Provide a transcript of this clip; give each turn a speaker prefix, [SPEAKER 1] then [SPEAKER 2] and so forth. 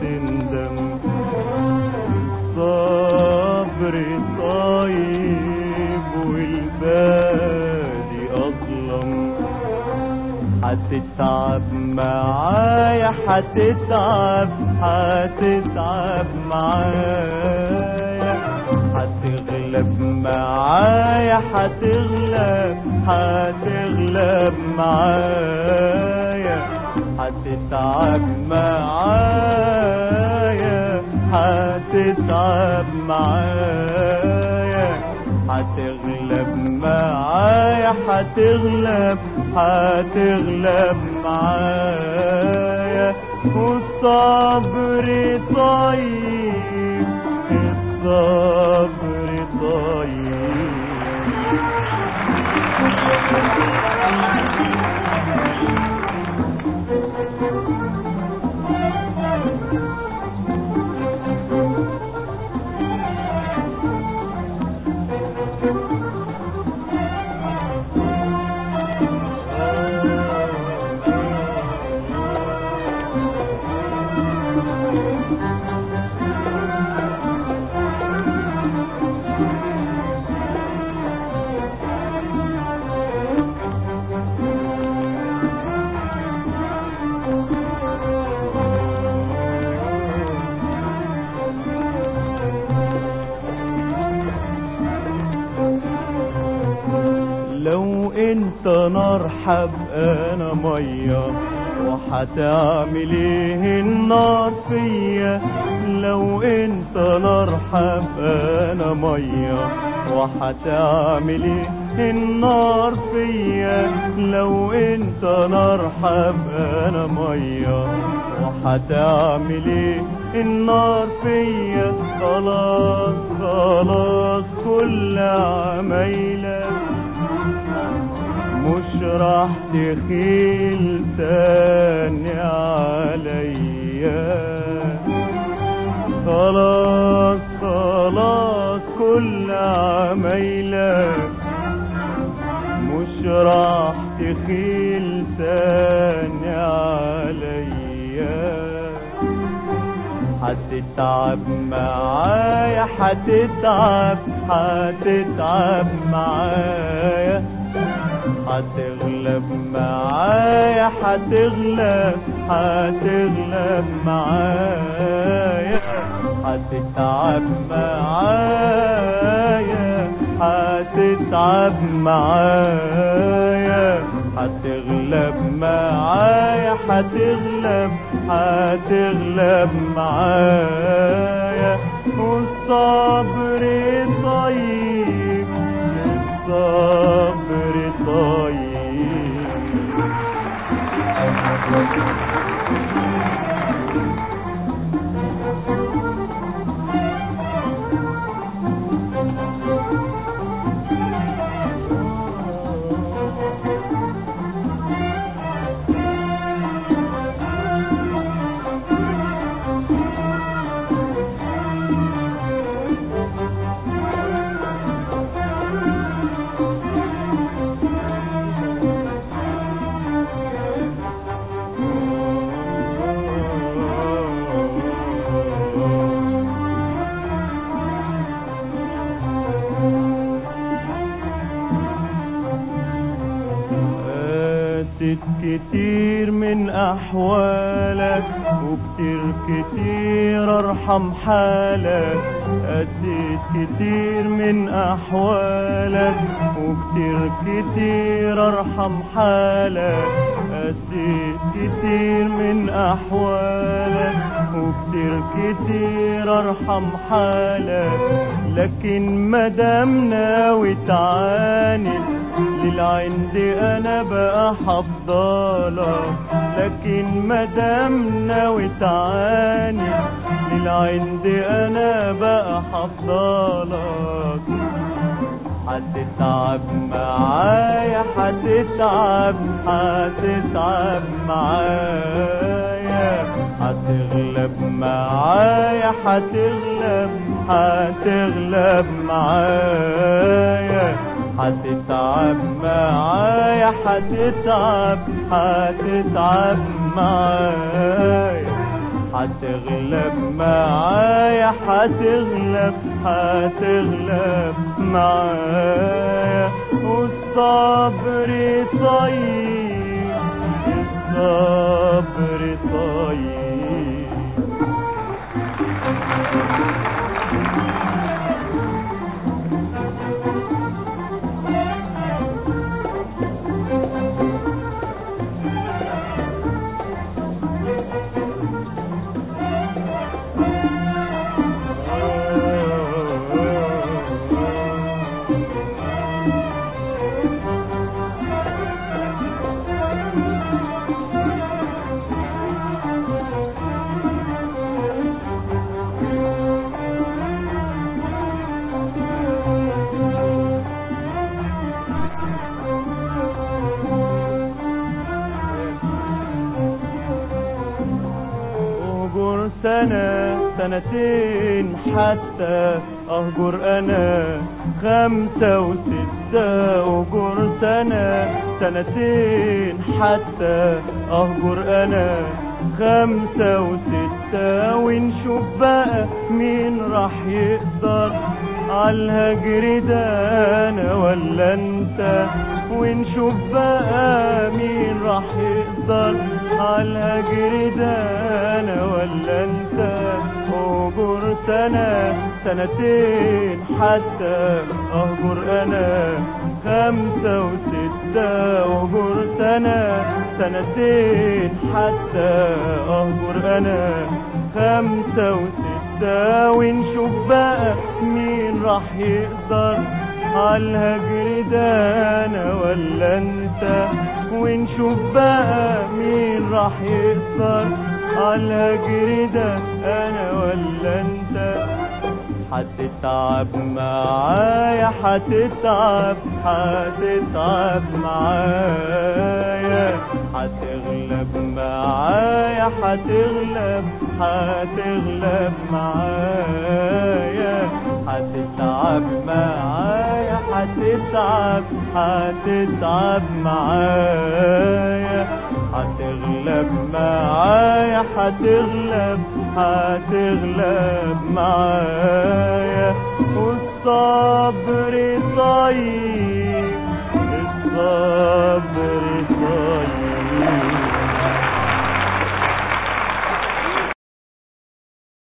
[SPEAKER 1] تندم الصبر طيب والبادي أظلم هتتعب معايا هتتعب هتتعب معايا هتغلب معايا هتغلب هتغلب معايا هتتعب معايا هتتعب معايا هتغلب معايا هتغلب هتغلب معايا والصبر طيب الصبر طيب لو انت نار حبقى انا ميه وهتعمل ايه النار فيا لو انت نار حبقى انا ميه وهتعمل ايه النار فيا لو انت نار حبقى انا ميه وهتعمل ايه النار فيا خلاص خلاص كل عمايلك مش راح تخيل تاني عليا خلاص خلاص كل عمايلك مش راح تخيل تاني عليا هتتعب معايا هتتعب هتتعب معايا هتغلب معايا هتغلب هتغلب معايا هتتعب معايا هتتعب معايا هتغلب معايا هتغلب هتغلب معايا والصبر طيب الصبر طيب قاسيت كتير من احوالك وكتير كتير ارحم حالك قاسيت كتير من احوالك وكتير كتير ارحم حالك قاسيت كتير من احوالك وكتير كتير ارحم حالك لكن مدام ناوي تعاند للعند انا بقى حفضلك لكن مدام ناوي تعاند للعند انا بقى حفضلك هتتعب معايا هتتعب هتتعب معايا هتغلب معايا هتغلب هتغلب معايا هتتعب معايا هتتعب هتتعب معايا هتغلب معايا هتغلب هتغلب معايا والصبر طيب الصبر طيب اهجر سنة سنتين حتى اهجر انا خمسة وستة اهجر سنة سنتين حتى اهجر انا خمسة وستة ونشوف بقى مين راح يقدر عالهجر ده انا ولا انت ونشوف بقى مين راح يقدر عالهجر ده انا ولا انت اهجر سنة سنتين حتى اهجر انا خمسة وستة اهجر سنة سنتين حتى اهجر انا خمسة وستة ونشوف بقى مين راح يقدر عالهجر ده انا ولا انت ونشوف بقى مين راح يقدر عالهجر ده انا ولا انت هتتعب معايا هتتعب هتتعب معايا هتغلب معايا هتغلب هتغلب معايا هتتعب معايا هتتعب هتتعب معايا هتغلب معايا هتغلب هتغلب معايا والصبر طيب